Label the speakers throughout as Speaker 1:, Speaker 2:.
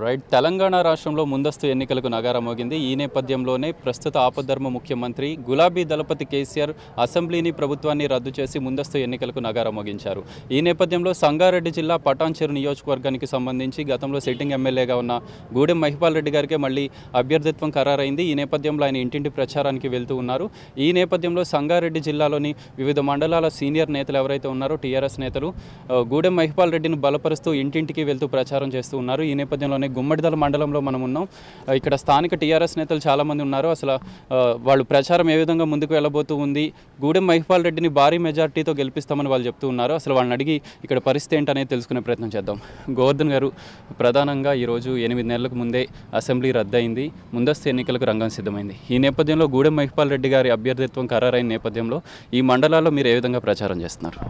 Speaker 1: Right Telangana రాష్ట్రంలో ముందస్తు ఎన్నికలకు నగారం మోగింది ఈ నేపథ్యంలోనే ప్రస్తుత ఆపద్ధర్మ ముఖ్యమంత్రి గులాబీ దళపతి కేసీఆర్ అసెంబ్లీని ప్రభుత్వాన్ని రద్దు చేసి ముందస్తు ఎన్నికలకు నగారం మోగించారు ఈ నేపథ్యంలో సంగారెడ్డి జిల్లా పటాన్చెరు నియోజకవర్గానికి సంబంధించి గతంలో సిట్టింగ్ ఎమ్మెల్యేగా ఉన్న గూడెం మహిపాల్ రెడ్డి గారికే మళ్ళీ అభ్యర్థిత్వం ఖరారైంది ఈ నేపథ్యంలో ఆయన ఇంటింటి ప్రచారానికి వెళ్తూ ఉన్నారు ఈ నేపథ్యంలో సంగారెడ్డి జిల్లాలోని వివిధ మండలాల సీనియర్ నేతలు ఎవరైతే ఉన్నారో టీఆర్ఎస్ నేతలు ఆ, గూడెం మహిపాల్ రెడ్డిని బలపరుస్తూ ఇంటింటికి వెళ్తూ ప్రచారం చేస్తూ ఉన్నారు ఈ నేపథ్యంలోనే గుమ్మడిదల మండలంలో మనం ఉన్నాం ఆ, ఇక్కడ స్థానిక టీఆర్ఎస్ నేతలు చాలామంది ఉన్నారు అసలు ఆ, వాళ్ళు ప్రచారం ఏ విధంగా ముందుకు వెళ్ళబోతూ ఉంది గూడెం మహిపాల్ రెడ్డిని భారీ మెజార్టీతో గెలిపిస్తామని వాళ్ళు చెప్తూ ఉన్నారు అసలు వాళ్ళని అడిగి ఇక్కడ పరిస్థితి ఏంటనేది తెలుసుకునే ప్రయత్నం చేద్దాం గోవర్ధన్ గారు ప్రధానంగా ఈరోజు ఎనిమిది నెలలకు ముందే అసెంబ్లీ రద్దయింది ముందస్తు ఎన్నికలకు రంగం సిద్ధమైంది ఈ నేపథ్యంలో గూడెం మహిపాల్ రెడ్డి గారి అభ్యర్థిత్వం ఖరారైన నేపథ్యంలో ఈ మండలాల్లో మీరు ఏ విధంగా ప్రచారం చేస్తున్నారు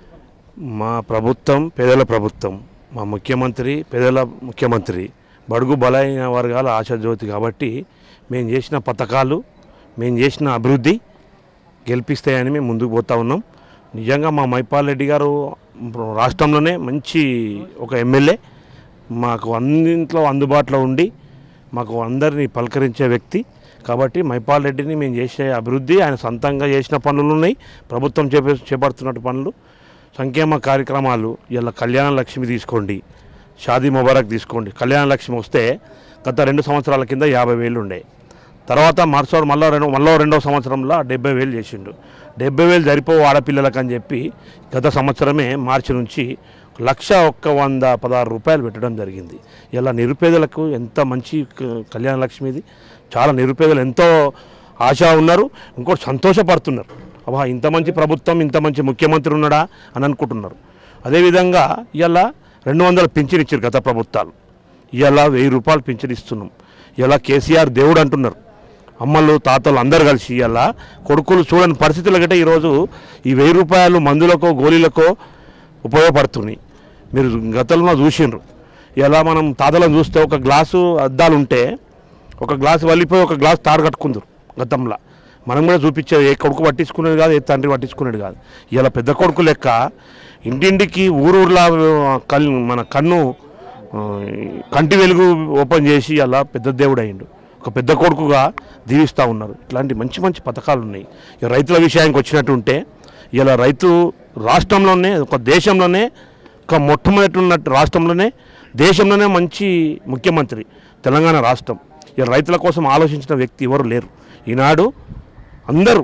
Speaker 2: మా ప్రభుత్వం పేదల ప్రభుత్వం మా ముఖ్యమంత్రి పేదల ముఖ్యమంత్రి బడుగు బలైన వర్గాల ఆశాజ్యోతి కాబట్టి మేము చేసిన పథకాలు మేము చేసిన అభివృద్ధి గెలిపిస్తాయని మేము ముందుకు పోతా ఉన్నాం నిజంగా మా మైపాల్ రెడ్డి గారు రాష్ట్రంలోనే మంచి ఒక ఎమ్మెల్యే మాకు అన్నింట్లో అందుబాటులో ఉండి మాకు అందరినీ పలకరించే వ్యక్తి కాబట్టి మైపాల్ రెడ్డిని మేము చేసే అభివృద్ధి ఆయన సొంతంగా చేసిన పనులు ఉన్నాయి ప్రభుత్వం చేపే చేపడుతున్న పనులు సంక్షేమ కార్యక్రమాలు ఇలా కళ్యాణ లక్ష్మి తీసుకోండి షాదీ ముబారక్ తీసుకోండి కళ్యాణ లక్ష్మి వస్తే గత రెండు సంవత్సరాల కింద యాభై వేలు ఉండే తర్వాత మార్చోడు మళ్ళీ రెండు మళ్ళీ రెండో సంవత్సరంలో డెబ్బై వేలు చేసిండు డెబ్బై వేలు సరిపోవు ఆడపిల్లలకు అని చెప్పి గత సంవత్సరమే మార్చి నుంచి లక్ష ఒక్క వంద పదహారు రూపాయలు పెట్టడం జరిగింది ఇలా నిరుపేదలకు ఎంత మంచి క- కళ్యాణ లక్ష్మిది చాలా నిరుపేదలు ఎంతో ఆశ ఉన్నారు ఇంకోటి సంతోషపడుతున్నారు అబ్బా ఇంత మంచి ప్రభుత్వం ఇంత మంచి ముఖ్యమంత్రి ఉన్నాడా అని అనుకుంటున్నారు అదేవిధంగా ఇలా రెండు వందల పింఛన్ ఇచ్చారు గత ప్రభుత్వాలు ఇలా వెయ్యి రూపాయలు పింఛన్ ఇస్తున్నాం ఇలా కేసీఆర్ దేవుడు అంటున్నారు అమ్మలు తాతలు అందరు కలిసి ఇలా కొడుకులు చూడని పరిస్థితులు గట్టే ఈరోజు ఈ వెయ్యి రూపాయలు మందులకో గోళీలకో ఉపయోగపడుతున్నాయి మీరు గతంలో చూసిండ్రు ఇలా మనం తాతలను చూస్తే ఒక గ్లాసు అద్దాలు ఉంటే ఒక గ్లాసు వల్లిపోయి ఒక గ్లాసు తాడు కట్టుకుందరు గతంలో మనం కూడా చూపించేది ఏ కొడుకు పట్టించుకునేది కాదు ఏ తండ్రి పట్టించుకునేది కాదు ఇలా పెద్ద కొడుకు లెక్క ఇంటింటికి ఊరూర్లా కల్ మన కన్ను ఆ, కంటి వెలుగు ఓపెన్ చేసి అలా పెద్ద దేవుడు అయిండు ఒక పెద్ద కొడుకుగా దీవిస్తూ ఉన్నారు ఇట్లాంటి మంచి మంచి పథకాలు ఉన్నాయి ఇక రైతుల విషయానికి వచ్చినట్టు ఉంటే ఇలా రైతు రాష్ట్రంలోనే ఒక దేశంలోనే ఒక మొట్టమొదటి ఉన్న రాష్ట్రంలోనే దేశంలోనే మంచి ముఖ్యమంత్రి తెలంగాణ రాష్ట్రం ఇలా రైతుల కోసం ఆలోచించిన వ్యక్తి ఎవరు లేరు ఈనాడు అందరూ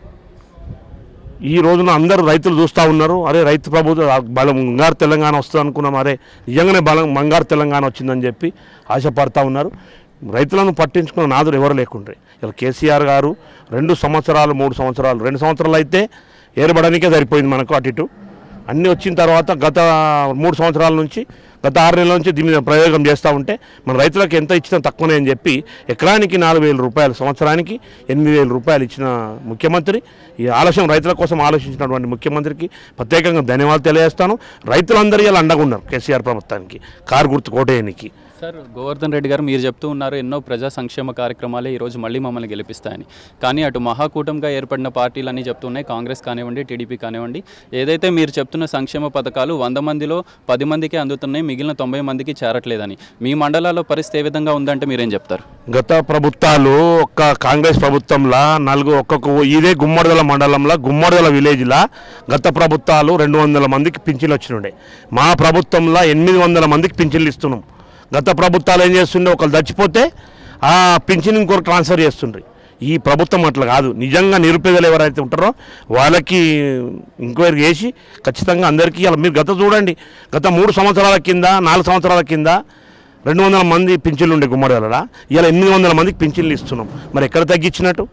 Speaker 2: ఈ రోజున అందరూ రైతులు చూస్తూ ఉన్నారు అరే రైతు ప్రభుత్వ బలం బంగారు తెలంగాణ వస్తుంది అనుకున్నాం అరే నిజంగానే బలం బంగారు తెలంగాణ వచ్చిందని చెప్పి ఆశపడతా ఉన్నారు రైతులను పట్టించుకున్న నాదులు ఎవరు లేకుండ్రే ఇలా కేసీఆర్ గారు రెండు సంవత్సరాలు మూడు సంవత్సరాలు రెండు సంవత్సరాలు అయితే ఏర్పడడానికే సరిపోయింది మనకు అటు ఇటు అన్నీ వచ్చిన తర్వాత గత మూడు సంవత్సరాల నుంచి గత ఆరు నెలల నుంచి దీని మీద ప్రయోగం చేస్తూ ఉంటే మన రైతులకు ఎంత ఇచ్చినా తక్కువనే అని చెప్పి ఎకరానికి నాలుగు వేల రూపాయలు సంవత్సరానికి ఎనిమిది వేల రూపాయలు ఇచ్చిన ముఖ్యమంత్రి ఈ ఆలస్యం రైతుల కోసం ఆలోచించినటువంటి ముఖ్యమంత్రికి ప్రత్యేకంగా ధన్యవాదాలు తెలియజేస్తాను రైతులందరూ ఇలా అండగా ఉన్నారు కేసీఆర్ ప్రభుత్వానికి కారు గుర్తు కోటేయనికి
Speaker 1: సార్ గోవర్ధన్ రెడ్డి గారు మీరు చెప్తూ ఉన్నారు ఎన్నో ప్రజా సంక్షేమ కార్యక్రమాలే ఈరోజు మళ్ళీ మమ్మల్ని గెలిపిస్తాయని కానీ అటు మహాకూటమిగా ఏర్పడిన పార్టీలన్నీ చెప్తున్నాయి కాంగ్రెస్ కానివ్వండి టీడీపీ కానివ్వండి ఏదైతే మీరు చెప్తున్న సంక్షేమ పథకాలు వంద మందిలో పది మందికే అందుతున్నాయి మిగిలిన తొంభై మందికి చేరట్లేదని మీ మండలాల్లో పరిస్థితి ఏ విధంగా ఉందంటే మీరేం చెప్తారు
Speaker 2: గత ప్రభుత్వాలు ఒక్క కాంగ్రెస్ ప్రభుత్వంలో నలుగు ఒక్కొక్క ఊ- ఇదే గుమ్మడిదల మండలంలో గుమ్మడిదల విలేజ్లో గత ప్రభుత్వాలు రెండు వందల మందికి పింఛన్లు వచ్చినుండే మా ప్రభుత్వంలో ఎనిమిది వందల మందికి పింఛన్లు ఇస్తున్నాం గత ప్రభుత్వాలు ఏం చేస్తుండే ఒకళ్ళు చచ్చిపోతే ఆ పింఛన్ ఇంకొకరు ట్రాన్స్ఫర్ చేస్తుండ్రి ఈ ప్రభుత్వం అట్లా కాదు నిజంగా నిరుపేదలు ఎవరైతే ఉంటారో వాళ్ళకి ఎంక్వైరీ చేసి ఖచ్చితంగా అందరికీ అలా మీరు గత చూడండి గత మూడు సంవత్సరాల కింద నాలుగు సంవత్సరాల కింద రెండు వందల మంది పింఛన్లు ఉండే గుమ్మడిలో ఇలా ఎనిమిది వందల మందికి పింఛన్లు ఇస్తున్నాం మరి ఎక్కడ తగ్గించినట్టు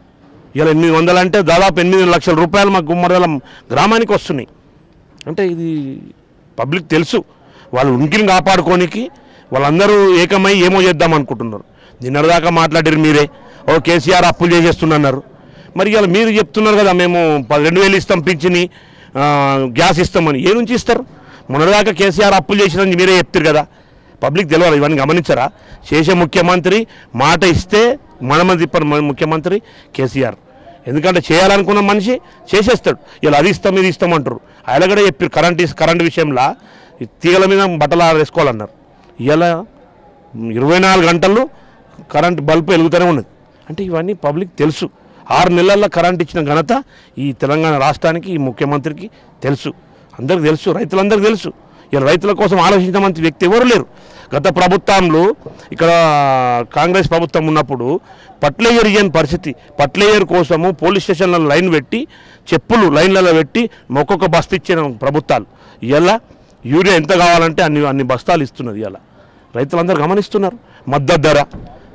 Speaker 2: ఇలా ఎనిమిది వందలు అంటే దాదాపు ఎనిమిది లక్షల రూపాయలు మా గుమ్మడిల గ్రామానికి వస్తున్నాయి అంటే ఇది పబ్లిక్ తెలుసు వాళ్ళు ఉనికిని కాపాడుకోనికి వాళ్ళందరూ ఏకమై ఏమో చేద్దాం అనుకుంటున్నారు నిన్నటిదాకా మాట్లాడారు మీరే ఓ కేసీఆర్ అప్పులు చేసేస్తున్నారు మరి ఇలా మీరు చెప్తున్నారు కదా మేము ప- రెండు వేలు ఇస్తాం పింఛని ఆ, గ్యాస్ ఇస్తామని ఏ నుంచి ఇస్తారు మొన్నటిదాకా కేసీఆర్ అప్పులు చేసినని మీరే చెప్తారు కదా పబ్లిక్ తెలియాలి ఇవన్నీ గమనించరా చేసే ముఖ్యమంత్రి మాట ఇస్తే మనమ తిప్పని మన ముఖ్యమంత్రి కేసీఆర్ ఎందుకంటే చేయాలనుకున్న మనిషి చేసేస్తాడు ఇలా అది ఇస్తాం ఇది ఇస్తాం అంటారు ఆయన కూడా చెప్పారు కరెంట్ ఇస్- కరెంట్ విషయంలో ఈ తీగల మీద బట్టలు వేసుకోవాలన్నారు ఇలా ఇరవై నాలుగు గంటలు కరెంట్ బల్బ్ వెలుగుతూనే ఉన్నది అంటే ఇవన్నీ పబ్లిక్ తెలుసు ఆరు నెలల్లో కరెంట్ ఇచ్చిన ఘనత ఈ తెలంగాణ రాష్ట్రానికి ఈ ముఖ్యమంత్రికి తెలుసు అందరికి తెలుసు రైతులందరికీ తెలుసు ఇలా రైతుల కోసం ఆలోచించిన మంచి వ్యక్తి ఎవరు లేరు గత ప్రభుత్వంలో ఇక్కడ కాంగ్రెస్ ప్రభుత్వం ఉన్నప్పుడు పట్లేయర్ ఇయ్యని పరిస్థితి పట్లేయర్ కోసము పోలీస్ స్టేషన్లలో లైన్ పెట్టి చెప్పులు లైన్లలో పెట్టి ఒక్కొక్క బస్తా ఇచ్చిన ప్రభుత్వాలు ఇలా యూరియా ఎంత కావాలంటే అన్ని అన్ని బస్తాలు ఇస్తున్నది ఇలా రైతులందరూ గమనిస్తున్నారు మద్దతు ధర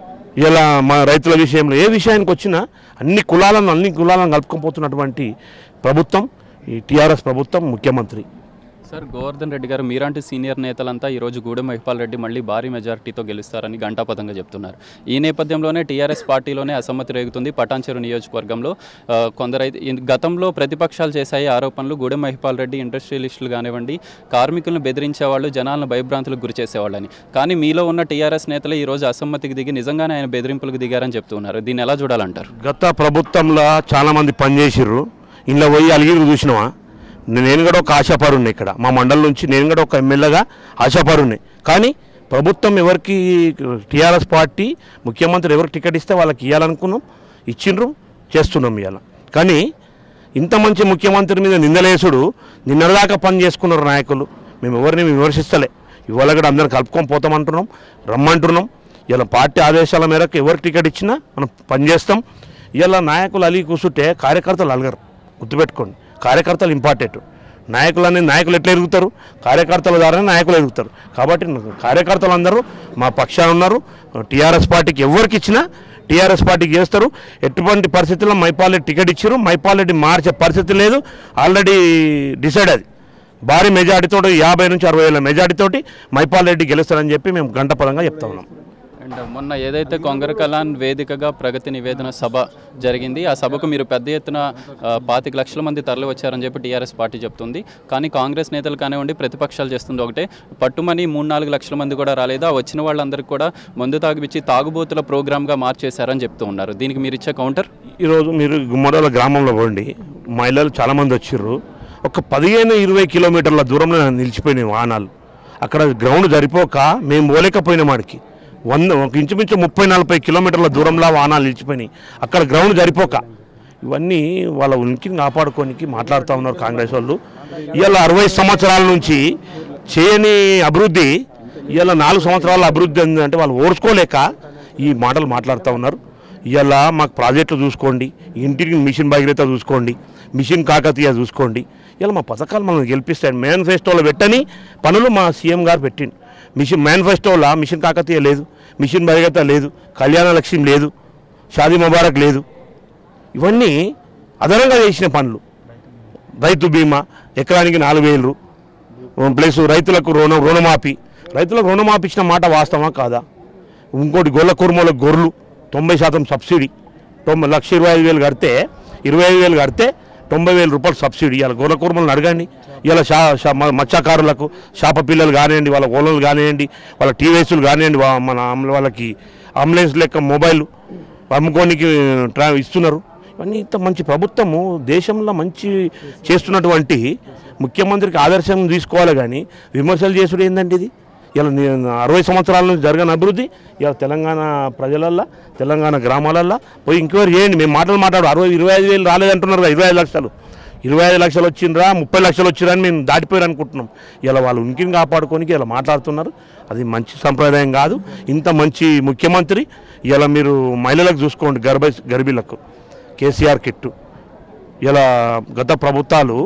Speaker 2: ఇలా మా రైతుల విషయంలో ఏ విషయానికి వచ్చినా అన్ని కులాలను అన్ని కులాలను కలుపుకొని ప్రభుత్వం ఈ టీఆర్ఎస్ ప్రభుత్వం ముఖ్యమంత్రి
Speaker 1: సార్ గోవర్ధన్ రెడ్డి గారు మీలాంటి సీనియర్ నేతలంతా ఈరోజు గూడెం మహిపాల్ రెడ్డి మళ్ళీ భారీ మెజారిటీతో గెలుస్తారని గంటాపదంగా చెప్తున్నారు ఈ నేపథ్యంలోనే టీఆర్ఎస్ పార్టీలోనే అసమ్మతి రేగుతుంది పటాన్చెరు నియోజకవర్గంలో ఆ, కొందరైతే ఈ గతంలో ప్రతిపక్షాలు చేశాయి ఆరోపణలు గూడెం మహిపాల్ రెడ్డి ఇండస్ట్రియలిస్టులు కానివ్వండి కార్మికులను బెదిరించేవాళ్ళు జనాలను భయభ్రాంతులకు గురి చేసేవాళ్ళని కానీ మీలో ఉన్న టీఆర్ఎస్ నేతలు ఈ రోజు అసమ్మతికి దిగి నిజంగానే ఆయన బెదిరింపులకు దిగారని చెప్తున్నారు దీన్ని ఎలా చూడాలంటారు
Speaker 2: గత ప్రభుత్వంలో చాలామంది పనిచేసిర్రు ఇంట్లో పోయి అలిగిరి చూసినావా నేను కూడా ఒక ఆశాపరుణ్ణి ఇక్కడ మా మండలం నుంచి నేను కూడా ఒక ఎమ్మెల్యేగా ఆశాపరుణ్ణి కానీ ప్రభుత్వం ఎవరికి టీఆర్ఎస్ పార్టీ ముఖ్యమంత్రి ఎవరికి టికెట్ ఇస్తే వాళ్ళకి ఇవ్వాలనుకున్నాం ఇచ్చిండ్రు చేస్తున్నాం ఇవాళ కానీ ఇంత మంచి ముఖ్యమంత్రి మీద నిందలేసుడు నిన్నటిదాకా పని చేసుకున్నారు నాయకులు మేము ఎవరిని విమర్శిస్తలే ఇవాళ కూడా అందరం కలుపుకొని పోతామంటున్నాం రమ్మంటున్నాం ఇలా పార్టీ ఆదేశాల మేరకు ఎవరికి టికెట్ ఇచ్చినా మనం పనిచేస్తాం ఇలా నాయకులు అలిగి కూర్చుంటే కార్యకర్తలు అలగరు గుర్తుపెట్టుకోండి కార్యకర్తలు ఇంపార్టెంట్ నాయకులు అనేది నాయకులు ఎట్లా ఎదుగుతారు కార్యకర్తల ద్వారానే నాయకులు ఎదుగుతారు కాబట్టి కార్యకర్తలు అందరూ మా పక్షాన ఉన్నారు టీఆర్ఎస్ పార్టీకి ఎవరికి ఇచ్చినా టీఆర్ఎస్ పార్టీకి చేస్తారు ఎటువంటి పరిస్థితుల్లో మైపాలెడ్డి టికెట్ ఇచ్చారు మైపాలెడ్డి మార్చే పరిస్థితి లేదు ఆల్రెడీ డిసైడ్ అది భారీ మెజార్టీతో యాభై నుంచి అరవై వేల మెజార్టీతోటి మైపాల్ రెడ్డి గెలుస్తారని చెప్పి మేము గంట పరంగా చెప్తా ఉన్నాం
Speaker 1: అండ్ మొన్న ఏదైతే కొంగర కలాన్ వేదికగా ప్రగతి నివేదన సభ జరిగింది ఆ సభకు మీరు పెద్ద ఎత్తున ఆ, పాతిక లక్షల మంది తరలి వచ్చారని చెప్పి టీఆర్ఎస్ పార్టీ చెప్తుంది కానీ కాంగ్రెస్ నేతలు కానివ్వండి ప్రతిపక్షాలు చేస్తుంది ఒకటే పట్టుమని మూడు నాలుగు లక్షల మంది కూడా రాలేదు ఆ వచ్చిన వాళ్ళందరికీ కూడా మందు తాగిపిచ్చి తాగుబోతుల ప్రోగ్రామ్గా మార్చేశారని చెప్తూ ఉన్నారు దీనికి మీరు ఇచ్చే కౌంటర్
Speaker 2: ఈరోజు మీరు గుమ్మడోల గ్రామంలో పోండి మహిళలు చాలామంది వచ్చిర్రు ఒక పదిహేను ఇరవై కిలోమీటర్ల దూరంలో నిలిచిపోయినాయి వాహనాలు అక్కడ గ్రౌండ్ సరిపోక మేము పోలేకపోయినాం వాడికి వంద ఒక ఇంచుమించు ముప్పై నలభై కిలోమీటర్ల దూరంలో వాహనాలు నిలిచిపోయినాయి అక్కడ గ్రౌండ్ సరిపోక ఇవన్నీ వాళ్ళ ఉనికిని కాపాడుకోనికి మాట్లాడుతూ ఉన్నారు కాంగ్రెస్ వాళ్ళు ఇవాళ అరవై సంవత్సరాల నుంచి చేయని అభివృద్ధి ఇవాళ నాలుగు సంవత్సరాల అభివృద్ధి అంటే వాళ్ళు ఓర్చుకోలేక ఈ మాటలు మాట్లాడుతూ ఉన్నారు ఇవాళ మాకు ప్రాజెక్టులు చూసుకోండి ఇంటికి మిషన్ భగీరథ చూసుకోండి మిషన్ కాకతీయ చూసుకోండి ఇలా మా పథకాలు మనం గెలిపిస్తాయి మేనిఫెస్టోలో పెట్టని పనులు మా సీఎం గారు పెట్టిండు మిషన్ మేనిఫెస్టోలో మిషన్ కాకతీయ లేదు మిషన్ భగీరథ లేదు కళ్యాణ లక్ష్యం లేదు షాదీ ముబారక్ లేదు ఇవన్నీ అదనంగా చేసిన పనులు రైతు బీమా ఎకరానికి నాలుగు వేలు ప్లస్ రైతులకు రుణ రుణమాఫీ రైతులకు రుణమాఫీ ఇచ్చిన మాట వాస్తవమా కాదా ఇంకోటి గొల్ల కుర్మలకు గొర్రెలు తొంభై శాతం సబ్సిడీ తొంభై లక్ష ఇరవై ఐదు వేలు కడితే ఇరవై ఐదు వేలు కడితే తొంభై వేల రూపాయలు సబ్సిడీ ఇవాళ గొర్రె కుర్మలను అడగండి ఇలా షా షా- మ- మత్స్యకారులకు చేప పిల్లలు కానివ్వండి వాళ్ళ ఓలలు కానివ్వండి వాళ్ళ టీవీఎస్లు కానివ్వండి వా- మన అమ్మ- వాళ్ళకి అంబులెన్స్ లెక్క మొబైల్ అమ్ముకోనికి ట్రా ఇస్తున్నారు ఇవన్నీ ఇంత మంచి ప్రభుత్వము దేశంలో మంచి చేస్తున్నటువంటి ముఖ్యమంత్రికి ఆదర్శం తీసుకోవాలి కానీ విమర్శలు చేసుడు ఏందండి ఇది ఇలా నే- అరవై సంవత్సరాల నుంచి జరగని అభివృద్ధి ఇలా తెలంగాణ ప్రజలల్లో తెలంగాణ గ్రామాలల్లో పోయి ఇంక్వైరీ చేయండి మేము మాటలు మాట్లాడు అరవై ఇరవై ఐదు వేలు రాలేదంటున్నారు కదా ఇరవై ఐదు లక్షలు ఇరవై ఐదు లక్షలు వచ్చిండ్రా ముప్పై లక్షలు వచ్చిరని మేము దాటిపోయారు అనుకుంటున్నాం ఇలా వాళ్ళు ఉనికిని కాపాడుకోనికి ఇలా మాట్లాడుతున్నారు అది మంచి సంప్రదాయం కాదు ఇంత మంచి ముఖ్యమంత్రి ఇలా మీరు మహిళలకు చూసుకోండి గర్భ గర్భిలకు కేసీఆర్ కిట్టు ఇలా గత ప్రభుత్వాలు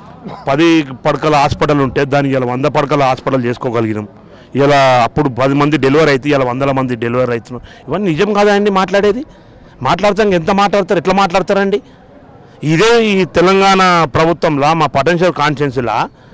Speaker 2: పది పడకల హాస్పిటల్ ఉంటే దాన్ని ఇలా వంద పడకల హాస్పిటల్ చేసుకోగలిగినాం ఇలా అప్పుడు పది మంది డెలివరీ అయితే ఇలా వందల మంది డెలివరీ అవుతున్నాం ఇవన్నీ నిజం కాదా అండి మాట్లాడేది మాట్లాడతాం ఎంత మాట్లాడతారు ఎట్లా మాట్లాడతారండి ఇదే ఈ తెలంగాణ ప్రభుత్వంలో మా పొటెన్షియల్ కాన్స్టిట్యున్సీలా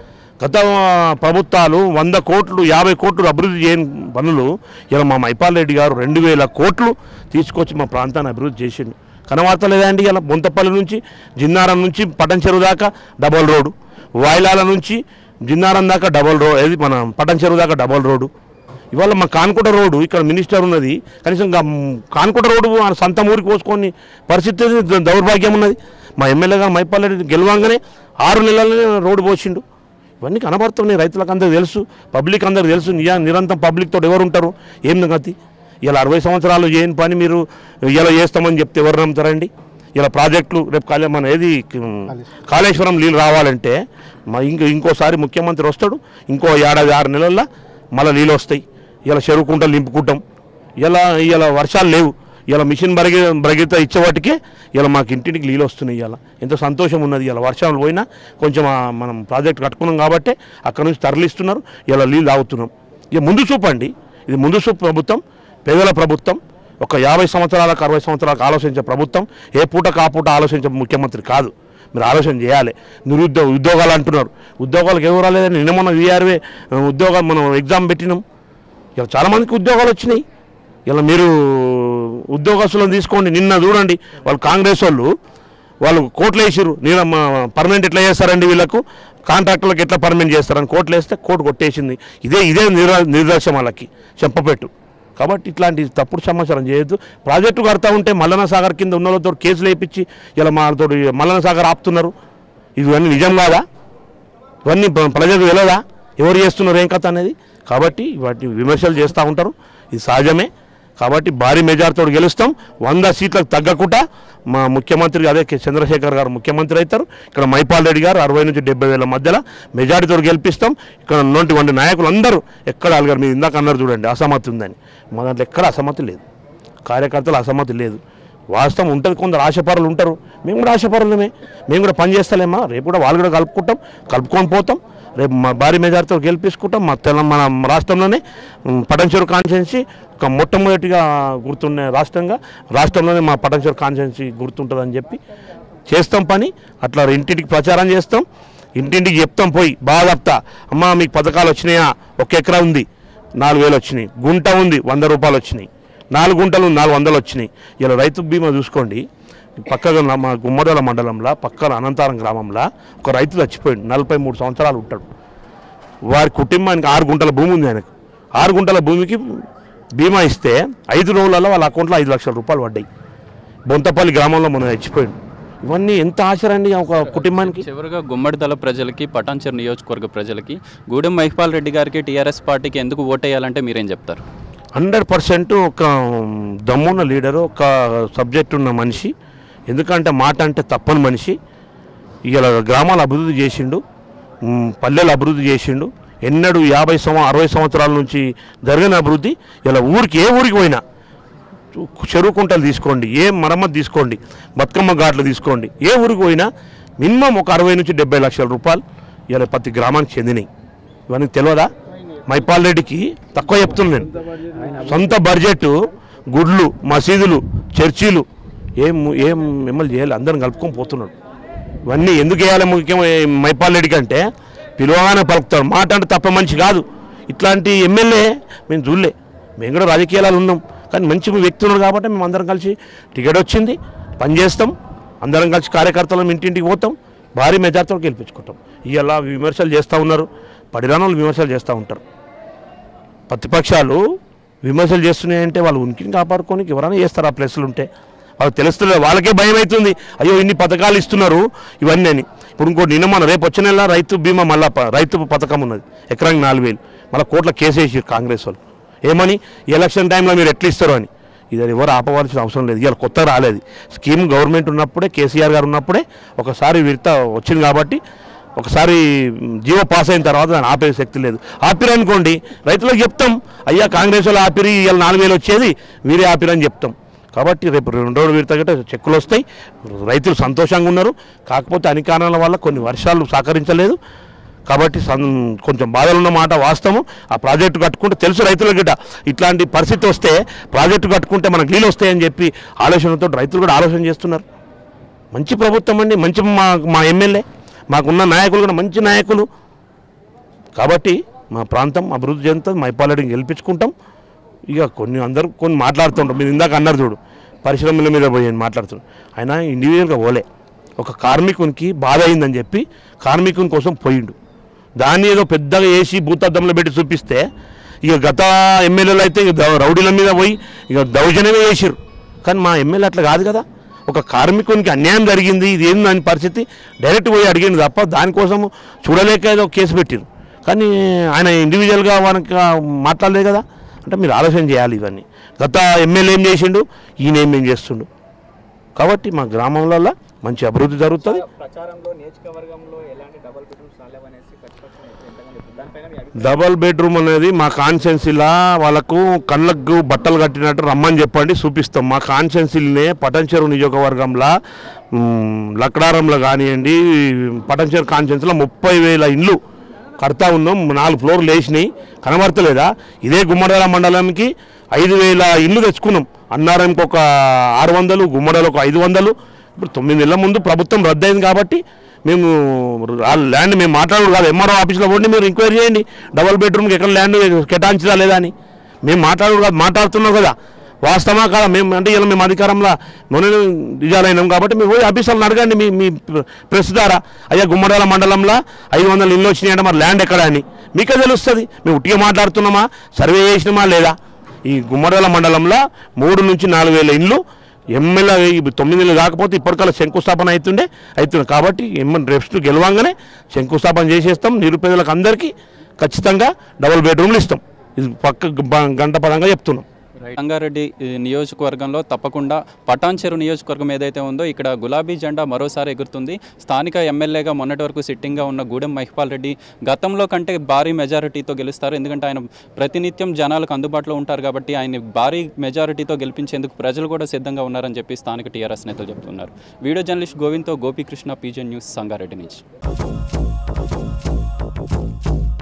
Speaker 2: గత ప్రభుత్వాలు వంద కోట్లు యాభై కోట్లు అభివృద్ధి చేయని పనులు ఇలా మా మైపాల్ రెడ్డి గారు రెండు వేల కోట్లు తీసుకొచ్చి మా ప్రాంతాన్ని అభివృద్ధి చేసిండు కనబడతలేదా అండి ఇలా బొంతపల్లి నుంచి జిన్నారం నుంచి పటన్ చెరువు దాకా డబల్ రోడ్డు వాయిలాల నుంచి జిన్నారం దాకా డబల్ రోడ్ ఏది మన పటన్ చెరువు దాకా డబల్ రోడ్డు ఇవాళ మా కాన్కోట రోడ్డు ఇక్కడ మినిస్టర్ ఉన్నది కనీసం గా- కాన్కోట రోడ్డు ఆ సొంత ఊరికి పోసుకొని పరిస్థితి ద- దౌర్భాగ్యం ఉన్నది మా ఎమ్మెల్యే గారు మైపాల్ రెడ్డి గెలవంగానే ఆరు నెలలనే రోడ్డు పోసిండు ఇవన్నీ కనబడుతున్నాయి రైతులకు అందరికి తెలుసు పబ్లిక్ అందరికి తెలుసు నిజా నిరంతరం పబ్లిక్ తోటి ఎవరు ఉంటారు ఏం గతి ఇలా అరవై సంవత్సరాలు చేయని పని మీరు ఇలా చేస్తామని చెప్తే ఎవరు నమ్ముతారండి ఇలా ప్రాజెక్టులు రేపు కాలే మన ఏది ఉమ్, కాళేశ్వరం నీళ్ళు రావాలంటే మా ఇంకో ఇంకోసారి ముఖ్యమంత్రి వస్తాడు ఇంకో ఏడాది ఆరు నెలల్లో మళ్ళీ నీళ్ళు వస్తాయి ఇలా చెరువు కుంటలు నింపుకుంటాం ఇలా ఇలా వర్షాలు లేవు ఇలా మిషన్ బరగి బరగిత ఇచ్చేవాటికే ఇలా మాకు ఇంటింటికి నీళ్ళు వస్తున్నాయి ఇలా ఎంతో సంతోషం ఉన్నది ఇలా వర్షాలు పోయినా కొంచెం ఆ మనం ప్రాజెక్ట్ కట్టుకున్నాం కాబట్టి అక్కడ నుంచి తరలిస్తున్నారు ఇలా నీళ్ళు తాగుతున్నాం ఇక ముందు చూపండి ఇది ముందు చూపు ప్రభుత్వం పేదల ప్రభుత్వం ఒక యాభై సంవత్సరాలకు అరవై సంవత్సరాలకు ఆలోచించే ప్రభుత్వం ఏ పూట కాపూట ఆలోచించే ముఖ్యమంత్రి కాదు మీరు ఆలోచన చేయాలి నిరుద్యోగ ఉద్యోగాలు అంటున్నారు ఉద్యోగాలకు ఎవరు రాలేదని నిన్న మొన్న వీఆర్వే ఉద్యోగాలు మనం ఎగ్జామ్ పెట్టినాం ఇలా చాలామందికి ఉద్యోగాలు వచ్చినాయి ఇలా మీరు ఉద్యోగస్తులను తీసుకోండి నిన్న చూడండి వాళ్ళు కాంగ్రెస్ వాళ్ళు వాళ్ళు కోట్లు వేసారు నేను పర్మనెంట్ ఎట్లా చేస్తారండి వీళ్ళకు కాంట్రాక్టర్లకు ఎట్లా పర్మనెంట్ చేస్తారని కోట్లు వేస్తే కోర్టు కొట్టేసింది ఇదే ఇదే నిరా నిర్దర్శం వాళ్ళకి చెప్పపెట్టు కాబట్టి ఇట్లాంటి తప్పుడు సమాచారం చేయొద్దు ప్రాజెక్టు కడతా ఉంటే మల్లన సాగర్ కింద ఉన్న వాళ్ళతో కేసులు వేయించి ఇలా మాతో మల్లన సాగర్ ఆపుతున్నారు ఇవన్నీ నిజం కాదా ఇవన్నీ ప్ర- ప్రజలకు తెలియదా ఎవరు చేస్తున్నారు ఏం కథ అనేది కాబట్టి వాటిని విమర్శలు చేస్తూ ఉంటారు ఇది సహజమే కాబట్టి భారీ మెజార్టీతో గెలుస్తాం వంద సీట్లకు తగ్గకుండా మా ముఖ్యమంత్రి అదే కె. చంద్రశేఖర్ గారు ముఖ్యమంత్రి అవుతారు ఇక్కడ మైపాల్ రెడ్డి గారు అరవై నుంచి డెబ్బై వేల మధ్యలో మెజార్టీతో గెలిపిస్తాం ఇక్కడ ఉన్నటువంటి నాయకులు అందరూ ఎక్కడ అలగారు మీరు ఇందాక అన్నారు చూడండి అసమ్మతి ఉందని మా దాంట్లో ఎక్కడ అసమ్మతి లేదు కార్యకర్తలు అసమ్మతి లేదు వాస్తవం ఉంటుంది కొందరు ఆశపరులు ఉంటారు మేము కూడా ఆశపరులమే మేము కూడా పని చేస్తలేమా రేపు కూడా వాళ్ళు కూడా కలుపుకుంటాం కలుపుకొని పోతాం రేపు మా భారీ మెజార్టీతో గెలిపించుకుంటాం మా తెలంగాణ మన రాష్ట్రంలోనే ఉమ్, పటంచెరు కాన్స్టిట్యున్సీ ఒక మొట్టమొదటిగా గుర్తున్న రాష్ట్రంగా రాష్ట్రంలోనే మా పటంచెరు కాన్స్టిట్యున్సీ గుర్తుంటుందని చెప్పి చేస్తాం పని అట్లా ఇంటింటికి ప్రచారం చేస్తాం ఇంటింటికి చెప్తాం పోయి బాగా చెప్తా అమ్మా మీకు పథకాలు వచ్చినాయా ఒక ఎకరా ఉంది నాలుగు వేలు వచ్చినాయి గుంట ఉంది వంద రూపాయలు వచ్చినాయి నాలుగు గుంటలు నాలుగు వందలు వచ్చినాయి ఇలా రైతు బీమా చూసుకోండి పక్కగా ఉన్న మా గుమ్మడల మండలంలో పక్కన అనంతారం గ్రామంలో ఒక రైతు చచ్చిపోయాడు నలభై మూడు సంవత్సరాలు ఉంటాడు వారి కుటుంబానికి ఆరు గుంటల భూమి ఉంది ఆయనకు ఆరు గుంటల భూమికి బీమా ఇస్తే ఐదు రోజులలో వాళ్ళ అకౌంట్లో ఐదు లక్షల రూపాయలు పడ్డాయి బొంతపల్లి గ్రామంలో మనం చచ్చిపోయాడు ఇవన్నీ ఎంత ఆశరండి ఒక కుటుంబానికి
Speaker 1: చివరిగా గుమ్మడిదల ప్రజలకి పటాన్చెరు నియోజకవర్గ ప్రజలకి గూడెం మహిపాల్ రెడ్డి గారికి టీఆర్ఎస్ పార్టీకి ఎందుకు ఓటేయాలంటే మీరేం చెప్తారు
Speaker 2: హండ్రెడ్ పర్సెంట్ ఒక దమ్మున్న లీడరు ఒక సబ్జెక్ట్ ఉన్న మనిషి ఎందుకంటే మాట అంటే తప్పని మనిషి ఇలా గ్రామాలు అభివృద్ధి చేసిండు ఉమ్, పల్లెలు అభివృద్ధి చేసిండు ఎన్నడూ యాభై సంవ అరవై సంవత్సరాల నుంచి జరిగిన అభివృద్ధి ఇలా ఊరికి ఏ ఊరికి పోయినా చెరువు కుంటలు తీసుకోండి ఏ మరమ్మతు తీసుకోండి బతుకమ్మ ఘాట్లు తీసుకోండి ఏ ఊరికి పోయినా మినిమం ఒక అరవై నుంచి డెబ్బై లక్షల రూపాయలు ఇలా ప్రతి గ్రామానికి చెందినాయి ఇవన్నీ తెలియదా మైపాల్ రెడ్డికి తక్కువ చెప్తున్నాను నేను సొంత బడ్జెట్ గుడ్లు మసీదులు చర్చీలు ఏం ఏం మిమ్మల్ని చేయాలి అందరం కలుపుకొని పోతున్నాడు ఇవన్నీ ఎందుకు వేయాలి ముఖ్యమైన మైపాల్ రెడ్డికి అంటే పిలువగానే పలుకుతాడు మాట అంటే తప్ప మనిషి కాదు ఇట్లాంటి ఎమ్మెల్యే మేము చూడలే మేము కూడా రాజకీయాలు ఉన్నాం కానీ మంచి వ్యక్తి ఉన్నాడు కాబట్టి మేము అందరం కలిసి టికెట్ వచ్చింది పని చేస్తాం అందరం కలిసి కార్యకర్తలం ఇంటింటికి పోతాం భారీ మెజార్టీతో గెలిపించుకుంటాం ఇలా విమర్శలు చేస్తూ ఉన్నారు పడిరాణాలు విమర్శలు చేస్తూ ఉంటారు ప్రతిపక్షాలు విమర్శలు చేస్తున్నాయంటే వాళ్ళు ఉనికిని కాపాడుకోనికి ఎవరైనా చేస్తారు ఆ ప్లేస్లు ఉంటే వాళ్ళకి తెలుస్తలేదు వాళ్ళకే భయం అవుతుంది అయ్యో ఇన్ని పథకాలు ఇస్తున్నారు ఇవన్నీ అని ఇప్పుడు ఇంకోటి నిన్న మన రేపు వచ్చే నెల రైతు బీమా మళ్ళా ప- రైతు పథకం ఉన్నది ఎకరానికి నాలుగు వేలు మళ్ళీ కోట్ల కేసు వేసారు కాంగ్రెస్ వాళ్ళు ఏమని ఈ ఎలక్షన్ టైంలో మీరు ఎట్లా ఇస్తారు అని ఇది ఎవరు ఆపవలసిన అవసరం లేదు ఇవాళ కొత్త రాలేదు స్కీమ్ గవర్నమెంట్ ఉన్నప్పుడే కేసీఆర్ గారు ఉన్నప్పుడే ఒకసారి విడత వచ్చింది కాబట్టి ఒకసారి జీవో పాస్ అయిన తర్వాత దాన్ని ఆపే శక్తి లేదు ఆపిరు అనుకోండి రైతులకు చెప్తాం అయ్యా కాంగ్రెస్ వాళ్ళు ఆపిరి ఇవాళ నాలుగు వేలు వచ్చేది వీరే ఆపిరని చెప్తాం కాబట్టి రేపు రెండో విడత గట్ట చెక్కులు వస్తాయి రైతులు సంతోషంగా ఉన్నారు కాకపోతే అన్ని కారణాల వల్ల కొన్ని వర్షాలు సహకరించలేదు కాబట్టి సన్ కొంచెం బాధలు ఉన్న మాట వాస్తవం ఆ ప్రాజెక్టు కట్టుకుంటే తెలుసు రైతుల గిట్ట ఇట్లాంటి పరిస్థితి వస్తే ప్రాజెక్టు కట్టుకుంటే మనకు నీళ్ళు వస్తాయని చెప్పి ఆలోచనతో రైతులు కూడా ఆలోచన చేస్తున్నారు మంచి ప్రభుత్వం అండి మంచి మా మా ఎమ్మెల్యే మాకున్న నాయకులు కూడా మంచి నాయకులు కాబట్టి మా ప్రాంతం అభివృద్ధి చెందుతుంది మైపాలెడ్డిని గెలిపించుకుంటాం ఇక కొన్ని అందరూ కొన్ని మాట్లాడుతుంటాం మీరు ఇందాక అన్నారు చూడు పరిశ్రమల మీద పోయి మాట్లాడుతున్నాం ఆయన ఇండివిజువల్గా పోలే ఒక కార్మికునికి బాధ అయిందని చెప్పి కార్మికుని కోసం పోయిండు దాన్ని ఏదో పెద్దగా వేసి భూతద్దంలో పెట్టి చూపిస్తే ఇక గత ఎమ్మెల్యేలు అయితే ఇక దౌ- రౌడీల మీద పోయి ఇక దౌర్జన్యమే చేసిరు కానీ మా ఎమ్మెల్యే అట్లా కాదు కదా ఒక కార్మికునికి అన్యాయం జరిగింది ఇది ఏంది దాని పరిస్థితి డైరెక్ట్ పోయి అడిగింది తప్ప దానికోసం చూడలేక ఏదో కేసు పెట్టారు కానీ ఆయన ఇండివిజువల్గా మనకి మాట్లాడలేదు కదా అంటే మీరు ఆలోచన చేయాలి ఇవన్నీ గత ఎమ్మెల్యే ఏం చేసిండు ఈయన ఏం ఏం చేస్తుండు కాబట్టి మా గ్రామంలో మంచి అభివృద్ధి జరుగుతుంది
Speaker 3: ప్రచారంలో నియోజకవర్గంలో ఎలాంటి డబుల్ బెడ్రూమ్స్ రాలేవనేసి ప్రతిపక్షం అయితే ఎంతగానో చెప్తుంది. దానిపైన మీ అభిప్రాయం
Speaker 2: డబల్ బెడ్రూమ్ అనేది మా కాన్స్టెన్సీలా వాళ్ళకు కళ్ళకు బట్టలు కట్టినట్టు రమ్మని చెప్పండి చూపిస్తాం మా కాన్స్టెన్సీలనే పటంచెరు నియోజకవర్గంలో మ్, లక్డారంలో కానివ్వండి పటంచెరు కాన్స్టెన్సీలో ముప్పై వేల ఇండ్లు కడతా ఉన్నాం నాలుగు ఫ్లోర్లు వేసినాయి కనబడతలేదా ఇదే గుమ్మడాల మండలంకి ఐదు వేల ఇల్లు తెచ్చుకున్నాం అన్నారంకి ఒక ఆరు వందలు గుమ్మడాలకు ఐదు వందలు ఇప్పుడు తొమ్మిది నెలల ముందు ప్రభుత్వం రద్దయింది కాబట్టి మేము ఆ ల్యాండ్ మేము మాట్లాడదు కాదు ఎంఆర్ఓ ఆఫీస్లో పోండి మీరు ఎంక్వైరీ చేయండి డబల్ బెడ్రూమ్కి ఎక్కడ ల్యాండ్ కేటాయించదా లేదా అని మేము మాట్లాడదు కాదు మాట్లాడుతున్నాం కదా వాస్తవా కాదా మేము అంటే ఇలా మేము అధికారంలో నూనె నిజాలైనాం కాబట్టి మీరు పోయి ఆఫీసర్లను అడగండి మీ మీ ప్రెస్ ద్వారా అయ్యా గుమ్మడాల మండలంలో ఐదు వందల ఇల్లు వచ్చినాయంటే మరి ల్యాండ్ ఎక్కడ అని మీకే తెలుస్తుంది మేము ఉట్టిగా మాట్లాడుతున్నామా సర్వే చేసినామా లేదా ఈ గుమ్మడాల మండలంలో మూడు నుంచి నాలుగు వేల ఇండ్లు ఎమ్మెల్యే ఈ తొమ్మిది నెలలు కాకపోతే ఇప్పటికల్లా శంకుస్థాపన అవుతుండే అవుతుంది కాబట్టి ఎమ్మెల్యే రెప్స్ గెలవంగానే శంకుస్థాపన చేసేస్తాం నిరుపేదలకు అందరికీ ఖచ్చితంగా డబుల్ బెడ్రూమ్లు ఇస్తాం ఇది పక్క గ- గంట పదంగా చెప్తున్నాం
Speaker 1: రంగారెడ్డి ఈ నియోజకవర్గంలో తప్పకుండా పటాన్చెరు నియోజకవర్గం ఏదైతే ఉందో ఇక్కడ గులాబీ జెండా మరోసారి ఎగురుతుంది స్థానిక ఎమ్మెల్యేగా మొన్నటి వరకు సిట్టింగ్గా ఉన్న గూడెం మహిపాల్ రెడ్డి గతంలో కంటే భారీ మెజారిటీతో గెలుస్తారు ఎందుకంటే ఆయన ప్రతినిత్యం జనాలకు అందుబాటులో ఉంటారు కాబట్టి ఆయన భారీ మెజారిటీతో గెలిపించేందుకు ప్రజలు కూడా సిద్ధంగా ఉన్నారని చెప్పి స్థానిక టీఆర్ఎస్ నేతలు చెప్తున్నారు వీడియో జర్నలిస్ట్ గోవింద్తో గోపీకృష్ణ పీజన్ న్యూస్ సంగారెడ్డి నుంచి